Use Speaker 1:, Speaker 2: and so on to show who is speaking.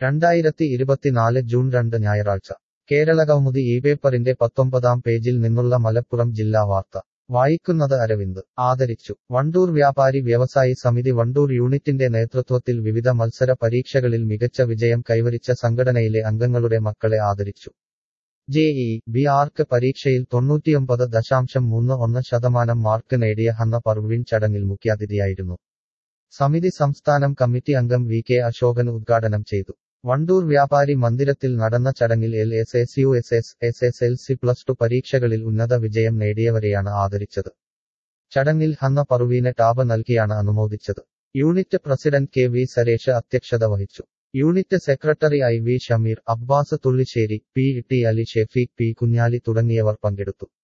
Speaker 1: രണ്ടായിരത്തി ഇരുപത്തിനാല് ജൂൺ രണ്ട് ഞായറാഴ്ച കേരളകൗമുദി ഈ പേപ്പറിന്റെ പത്തൊമ്പതാം പേജിൽ നിന്നുള്ള മലപ്പുറം ജില്ലാ വാർത്ത വായിക്കുന്നത് അരവിന്ദ് ആദരിച്ചു വണ്ടൂർ വ്യാപാരി വ്യവസായി സമിതി വണ്ടൂർ യൂണിറ്റിന്റെ നേതൃത്വത്തിൽ വിവിധ മത്സര പരീക്ഷകളിൽ മികച്ച വിജയം കൈവരിച്ച സംഘടനയിലെ അംഗങ്ങളുടെ മക്കളെ ആദരിച്ചു ജെഇ ബി ആർക്ക് പരീക്ഷയിൽ തൊണ്ണൂറ്റിയൊമ്പത് ദശാംശം മൂന്ന് ഒന്ന് ശതമാനം മാർക്ക് നേടിയ ഹന്ന പർവീൺ ചടങ്ങിൽ മുഖ്യാതിഥിയായിരുന്നു സമിതി സംസ്ഥാനം കമ്മിറ്റി അംഗം വി കെ അശോകൻ ഉദ്ഘാടനം ചെയ്തു വണ്ടൂർ വ്യാപാരി മന്ദിരത്തിൽ നടന്ന ചടങ്ങിൽ L S S U S S S S L C plus two പരീക്ഷകളിൽ ഉന്നത വിജയം നേടിയവരെയാണ് ആദരിച്ചത് ചടങ്ങിൽ ഹന്ന പർവീനെ ടാബ് നൽകിയാണ് അനുമോദിച്ചത് unit president K V Saresh അധ്യക്ഷത വഹിച്ചു unit secretary I V Shameer Abbas Thullissery P T Ali Shefeeq P Kunhali തുടങ്ങിയവർ പങ്കെടുത്തു